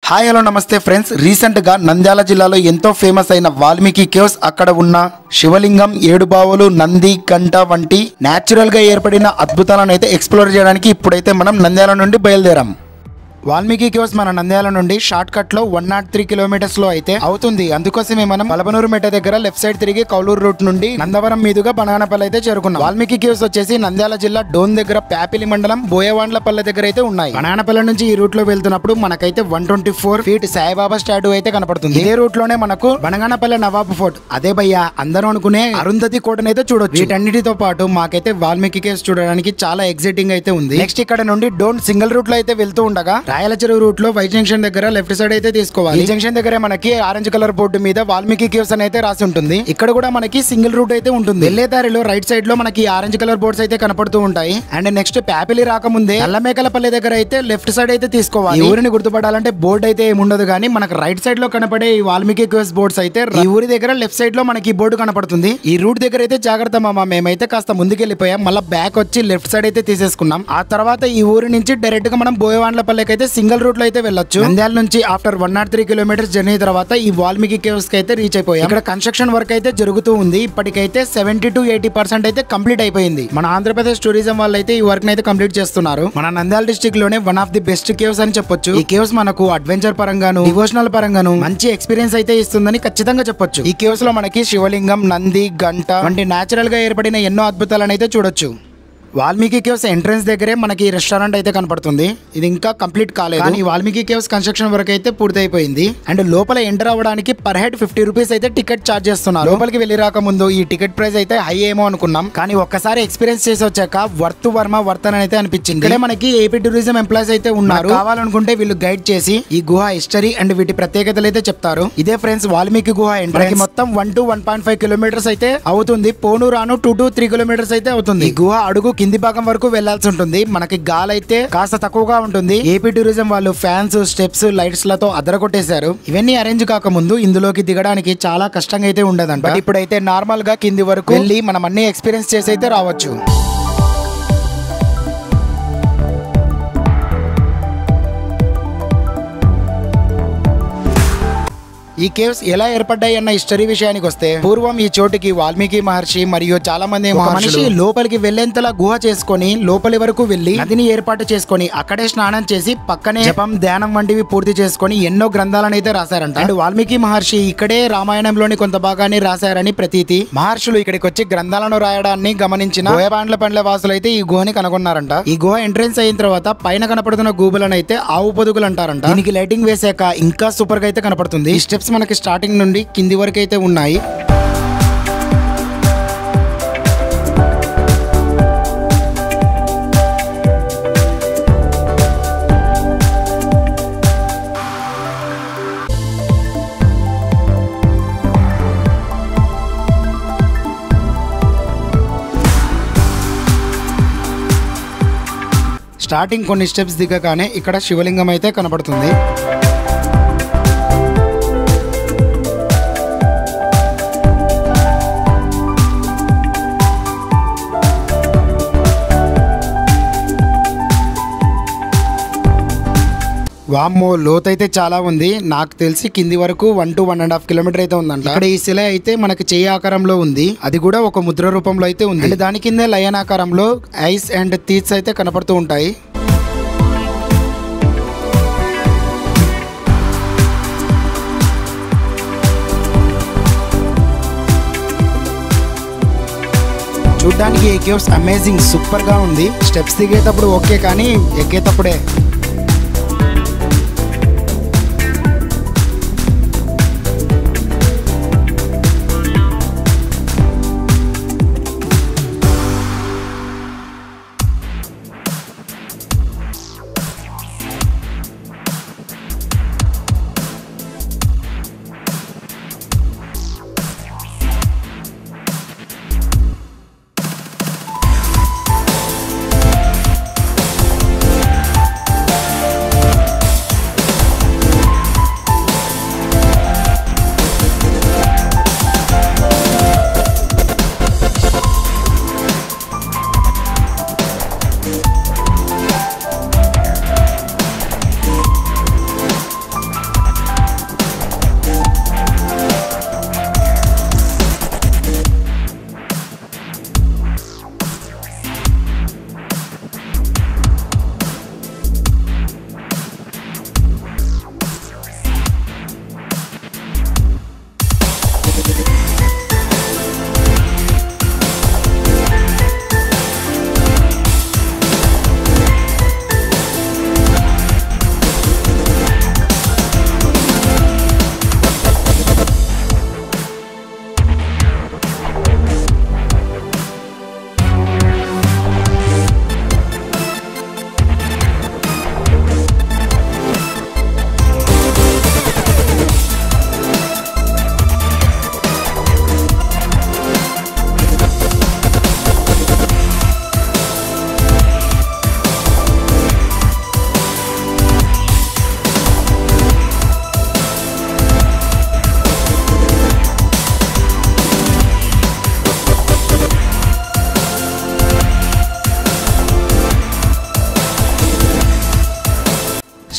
Hi hello నమస్తే friends recent గా నంద్యాల జిల్లాలో ఎంతో ఫేమస్ అయిన వాల్మీకి కేవ్స్ అక్కడ ఉన్న శివలింగం ఏడు బావులు నంది గంట వంటి న్యాచురల్ గా ఏర్పడిన అద్భుతాలను అయితే ఎక్స్ప్లోర్ చేయడానికి ఇప్పుడైతే మనం నంద్యాల నుండి బయలుదేరాం వాల్మీకి కేవ్స్ మన నంద్యాల నుండి షార్ట్ కట్ లో వన్ నాట్ త్రీ కిలోమీటర్స్ లో అయితే అవుతుంది అందుకోసమే మనం పలపనూరు మెట్ట దగ్గర లెఫ్ట్ సైడ్ తిరిగి కౌలూరు రూట్ నుండి నందవరం మీదుగా బనానపల్లి అయితే చేరుకున్నాం వాల్మీకి కేవ్స్ వచ్చేసి నంద్యాల జిల్లా డోన్ దగ్గర ప్యాపిలి మండలం బోయవాండ్లపల్లె దగ్గర అయితే ఉన్నాయి బనానపల్లి నుంచి ఈ రూట్ లో వెళ్తున్నప్పుడు మనకైతే one twenty four feet Saibaba statue అయితే కనపడుతుంది ఇదే రూట్ లోనే మనకు బనగానపల్లె నవాబు ఫోర్ట్ అదే భయ్య అందరూ అనుకునే అరుంధతి కోటను అయితే చూడొచ్చు వీటన్నిటితో పాటు మాకైతే వాల్మీకి కేవ్స్ చూడడానికి చాలా ఎగ్జైటింగ్ అయితే ఉంది నెక్స్ట్ ఇక్కడ నుండి డోన్ సింగిల్ రూట్ లో అయితే వెళ్తూ ఉండగా రాయల చెరువు రూట్ లో వై జంక్షన్ దగ్గర లెఫ్ట్ సైడ్ అయితే తీసుకోవాలి ఈ జంక్షన్ దగ్గర మనకి ఆరెంజ్ కలర్ బోర్డు మీద వాల్మీకి కేవ్స్ అని అయితే రాసి ఉంటుంది ఇక్కడ కూడా మనకి సింగిల్ రూట్ అయితే ఉంటుంది వెళ్లే దారిలో రైట్ సైడ్ లో మనకి ఆరెంజ్ కలర్ బోర్డ్స్ అయితే కనపడుతూ ఉంటాయి అండ్ నెక్స్ట్ ప్యాపిలి రాకముందే నల్లమేకలపల్లి దగ్గర అయితే లెఫ్ట్ సైడ్ అయితే తీసుకోవాలి ఈ ఊరిని గుర్తుపడాలంటే బోర్డు అయితే ఏముండదు కానీ మనకు రైట్ సైడ్ లో కనపడే ఈ వాల్మీకి కేవ్స్ బోర్డ్స్ అయితే ఈ ఊరి దగ్గర లెఫ్ట్ సైడ్ లో మనకి బోర్డు కనపడుతుంది ఈ రూట్ దగ్గర అయితే జాగ్రత్త మామ మేమైతే కాస్త ముందుకెళ్ళిపోయాం మళ్ళీ బ్యాక్ వచ్చి లెఫ్ట్ సైడ్ అయితే తీసేసుకున్నాం ఆ తర్వాత ఈ ఊరి నుంచి డైరెక్ట్ గా మనం బోయవాండ్లపల్లికి అయితే సింగిల్ రూట్ లో అయితే వెళ్ళొచ్చు నంద్యాల నుంచి after one naught three kilometres journey తర్వాత ఈ వాల్మీకి కేవ్స్ కి అయితే రీచ్ అయిపోయాం ఇక్కడ కన్స్ట్రక్షన్ వర్క్ అయితే జరుగుతూ ఉంది ఇప్పటికైతే సెవెంటీ టు ఎయిటీ పర్సెంట్ అయితే కంప్లీట్ అయిపోయింది మన ఆంధ్రప్రదేశ్ టూరిజం వాళ్ళు అయితే ఈ వర్క్ అయితే కంప్లీట్ చేస్తున్నారు మన నంద్యాల డిస్ట్రిక్ట్ లోనే one of the best caves అని చెప్పొచ్చు ఈ కేవ్స్ మనకు అడ్వెంచర్ పరంగాను డివోషనల్ పరంగాను మంచి ఎక్స్పీరియన్స్ అయితే ఇస్తుందని ఖచ్చితంగా చెప్పొచ్చు ఈ కేవ్స్ లో మనకి శివలింగం నంది గంట వంటి నేచురల్ గా ఏర్పడిన ఎన్నో అద్భుతాలను అయితే చూడొచ్చు వాల్మీకి కేవ్స్ ఎంట్రన్స్ దగ్గరే మనకి రెస్టారెంట్ అయితే కనపడుతుంది ఇది ఇంకా కంప్లీట్ కాలేదు కానీ వాల్మీకి కేవ్స్ కన్స్ట్రక్షన్ వర్క్ అయితే పూర్తయిపోయింది అండ్ లోపల ఎంటర్ అవ్వడానికి పర్ హెడ్ ఫిఫ్టీ రూపీస్ అయితే టికెట్ చార్జ్ చేస్తున్నారు లోపలికి వెళ్ళి రాక ముందు ఈ టికెట్ ప్రైస్ అయితే హై ఏమో అనుకున్నాం కానీ ఒక్కసారి ఎక్స్పీరియన్స్ చేసి వచ్చాక వర్త్ వర్మ వర్త్ అని అయితే అనిపించింది ఇక్కడే మనకి ఏపీ టూరిజం ఎంప్లాయీస్ అయితే ఉన్నారు కావాలనుకుంటే వీళ్ళు గైడ్ చేసి ఈ గుహ హిస్టరీ అండ్ వీటి ప్రత్యేకతలు అయితే చెప్తారు ఇదే ఫ్రెండ్స్ వాల్మీకి గుహ ఎంట్రీ మొత్తం one to one point five kilometres అయితే అవుతుంది పోను రాను టూ టు త్రీ కిలోమీటర్స్ అయితే అవుతుంది ఈ గుహ అడుగు కింది భాగం వరకు వెళ్లాల్సి ఉంటుంది మనకి గాలి అయితే కాస్త తక్కువగా ఉంటుంది ఏపీ టూరిజం వాళ్ళు ఫ్యాన్స్ స్టెప్స్ లైట్స్ లతో అదరగొట్టేశారు ఇవన్నీ అరేంజ్ కాకముందు ఇందులోకి దిగడానికి చాలా కష్టంగా అయితే ఉండదంట But ఇప్పుడైతే నార్మల్ గా కింది వరకు వెళ్ళి మనం అన్ని ఎక్స్పీరియన్స్ చేసి అయితే రావచ్చు ఈ కేవ్స్ ఎలా ఏర్పడ్డాయి అన్న హిస్టరీ విషయానికి వస్తే పూర్వం ఈ చోటుకి వాల్మీకి మహర్షి మరియు చాలా మంది మహర్షి లోపలికి వెళ్లేంతలా గుహ చేసుకొని లోపలి వరకు వెళ్లి నదిని ఏర్పాటు చేసుకొని అక్కడే స్నానం చేసి పక్కనే జపం ధ్యానం వంటివి పూర్తి చేసుకొని ఎన్నో గ్రంథాలను అయితే రాశారంట అండ్ వాల్మీకి మహర్షి ఇక్కడే రామాయణంలోని కొంత భాగాన్ని రాశారని ప్రతీతి మహర్షులు ఇక్కడికి వచ్చి గ్రంథాలను రాయడాన్ని గమనించిన బోయపాండ్ల పండ్ల వాసులు అయితే ఈ గుహని కనుగొన్నారంట ఈ గుహ ఎంట్రెన్స్ అయిన తర్వాత పైన కనపడుతున్న గూబులను అయితే ఆవు పొదుగులు అంటారంట దీనికి లైటింగ్ వేసాక ఇంకా సూపర్ గా అయితే కనపడుతుంది ఈ స్టెప్స్ మనకి స్టార్టింగ్ నుండి కింది వరకు అయితే ఉన్నాయి స్టార్టింగ్ కొన్ని స్టెప్స్ దిగగానే ఇక్కడ శివలింగం అయితే కనపడుతుంది వామ్మో లోతైతే చాలా ఉంది నాకు తెలిసి కింది వరకు one to one and half kilometre అయితే ఉందంట ఇక్కడ ఈ శిల అయితే మనకి చేయి ఆకారంలో ఉంది అది కూడా ఒక ముద్ర రూపంలో అయితే ఉంది అండ్ దాని కిందే లయన్ ఆకారంలో ఐస్ అండ్ తీత్స్ అయితే కనపడుతూ ఉంటాయి చూడ్డానికి ఈ కేవ్స్ అమేజింగ్ సూపర్ గా ఉంది స్టెప్స్ దిగేటప్పుడు ఓకే కానీ ఎక్కేటప్పుడే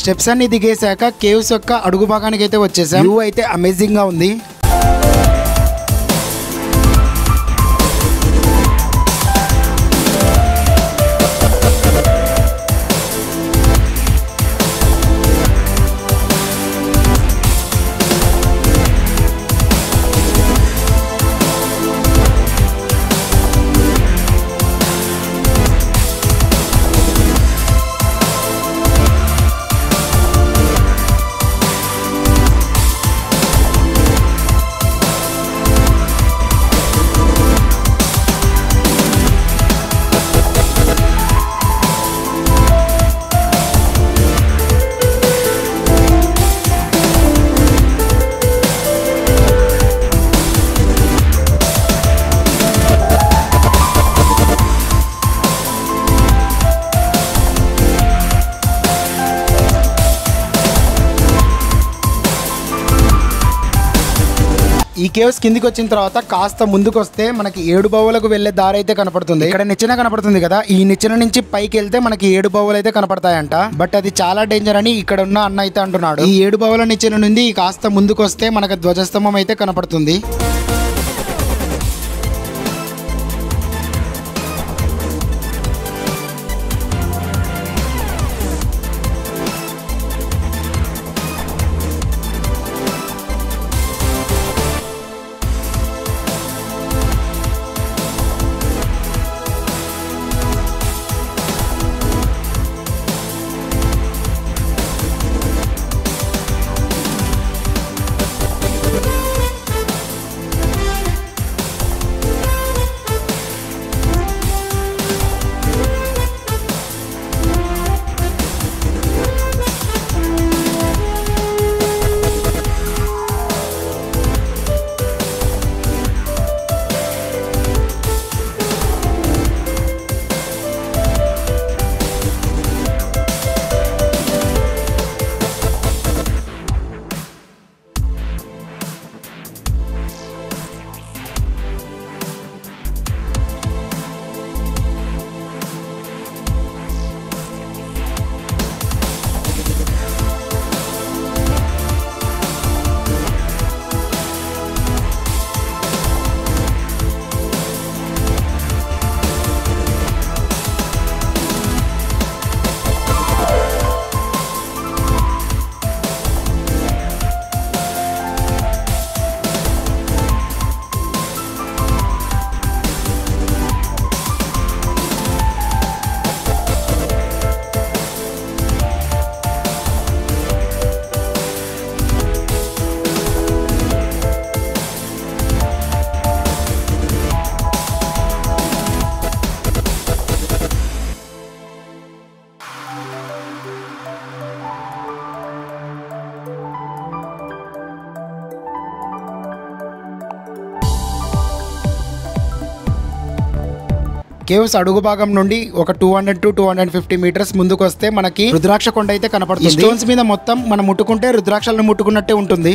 స్టెప్స్ అన్ని దిగేశాక కేవ్స్ యొక్క అడుగు భాగానికి అయితే వచ్చేసాం వ్యూ అయితే అమేజింగ్ గా ఉంది ఈ కేవ్స్ కిందికి వచ్చిన తర్వాత కాస్త ముందుకు వస్తే మనకి ఏడు బావులకు వెళ్లే దారి అయితే కనపడుతుంది ఇక్కడ నిచ్చెన కనపడుతుంది కదా ఈ నిచ్చెన నుంచి పైకి వెళ్తే మనకి ఏడు బావులు అయితే కనపడతాయంట బట్ అది చాలా డేంజర్ అని ఇక్కడ ఉన్న అన్న అయితే అంటున్నాడు ఈ ఏడు బావుల నిచ్చెన నుండి కాస్త ముందుకు వస్తే మనకు ధ్వజస్తంభం అయితే కనపడుతుంది కేవ్స్ అడుగు భాగం నుండి ఒక two hundred to two hundred fifty metres ముందుకు వస్తే మనకి రుద్రాక్ష కొండ అయితే కనపడుతుంది స్టోన్స్ మీద మొత్తం మనం ముట్టుకుంటే రుద్రాక్షలను ముట్టుకున్నట్టే ఉంటుంది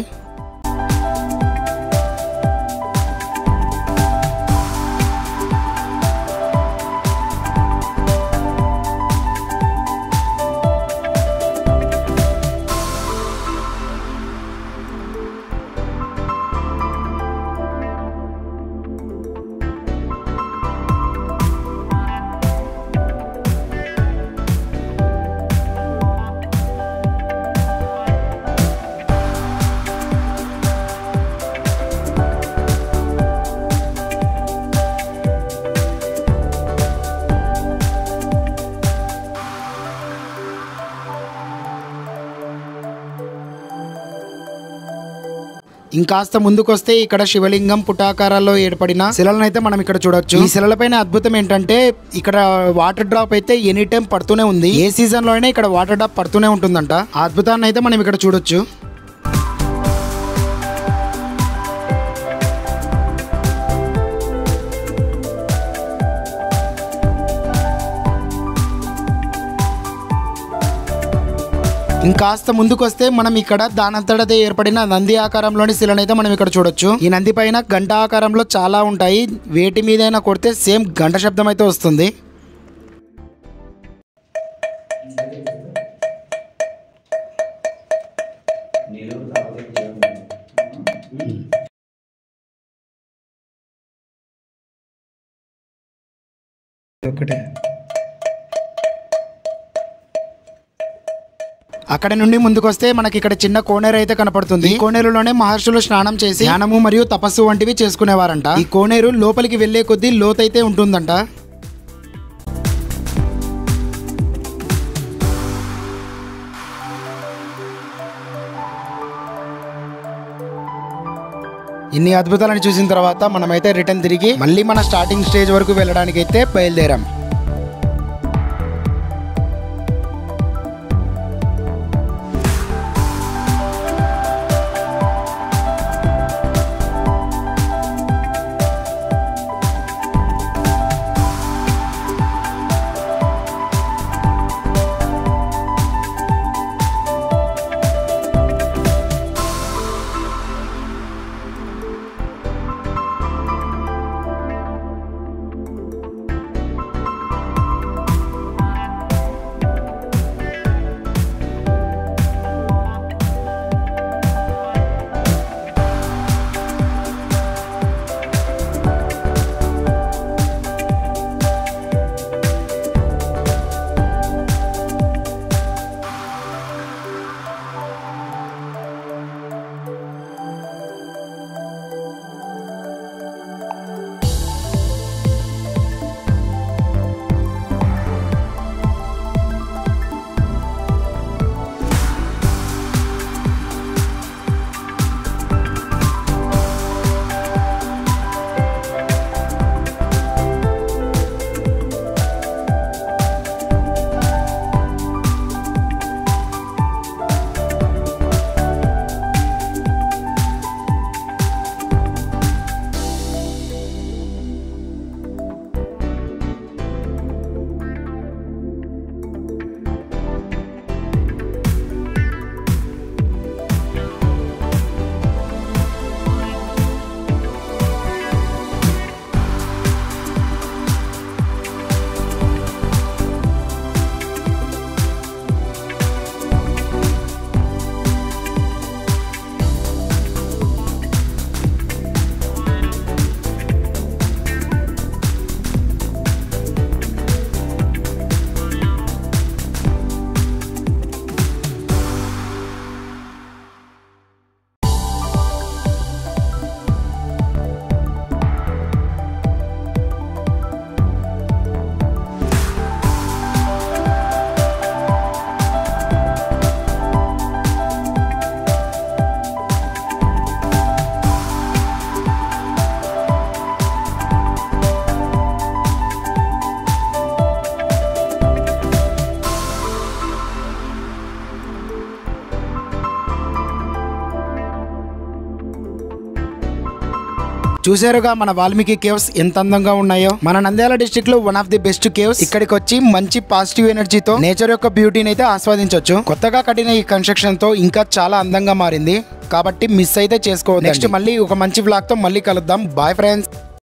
ఇంకాస్త ముందుకొస్తే ఇక్కడ శివలింగం పుటాకారాల్లో ఏర్పడిన శిలలను అయితే మనం ఇక్కడ చూడొచ్చు ఈ శిలలపైన అద్భుతం ఏంటంటే ఇక్కడ వాటర్ డ్రాప్ అయితే ఎనీ టైం పడుతూనే ఉంది ఏ సీజన్ లో అయినా ఇక్కడ వాటర్ డ్రాప్ పడుతూనే ఉంటుందంట ఆ అద్భుతాన్ని అయితే మనం ఇక్కడ చూడొచ్చు ఇంకాస్త ముందుకొస్తే మనం ఇక్కడ దానంతటదే ఏర్పడిన నంది ఆకారంలోని శిలనైతే మనం ఇక్కడ చూడొచ్చు ఈ నంది పైన గంట ఆకారంలో చాలా ఉంటాయి వేటి మీదైనా కొడితే సేమ్ గంట శబ్దం అయితే వస్తుంది నీళ్ళు తాగితే చేయండి. ఒకటే అక్కడ నుండి ముందుకొస్తే మనకి ఇక్కడ చిన్న కోనేరు అయితే కనపడుతుంది ఈ కోనేరులోనే మహర్షులు స్నానం చేసి ధ్యానము మరియు తపస్సు వంటివి చేసుకునేవారంట ఈ కోనేరు లోపలికి వెళ్లే కొద్దీ లోతైతే ఉంటుందంట ఇన్ని అద్భుతాలను చూసిన తర్వాత మనమైతే రిటర్న్ తిరిగి మళ్ళీ మన స్టార్టింగ్ స్టేజ్ వరకు వెళ్ళడానికి అయితే బయలుదేరాం చూసారుగా మన వాల్మీకి కేవ్స్ ఎంత అందంగా ఉన్నాయో మన నంద్యాల డిస్ట్రిక్ట్ లో one of the best caves ఇక్కడికి వచ్చి మంచి పాజిటివ్ ఎనర్జీతో నేచర్ యొక్క బ్యూటీని అయితే ఆస్వాదించవచ్చు కొత్తగా కట్టిన ఈ కన్స్ట్రక్షన్ తో ఇంకా చాలా అందంగా మారింది కాబట్టి మిస్ అయితే చేసుకోవద్దు నెక్స్ట్ మళ్ళీ ఒక మంచి బ్లాగ్ తో మళ్ళీ కలుద్దాం బాయ్ ఫ్రెండ్స్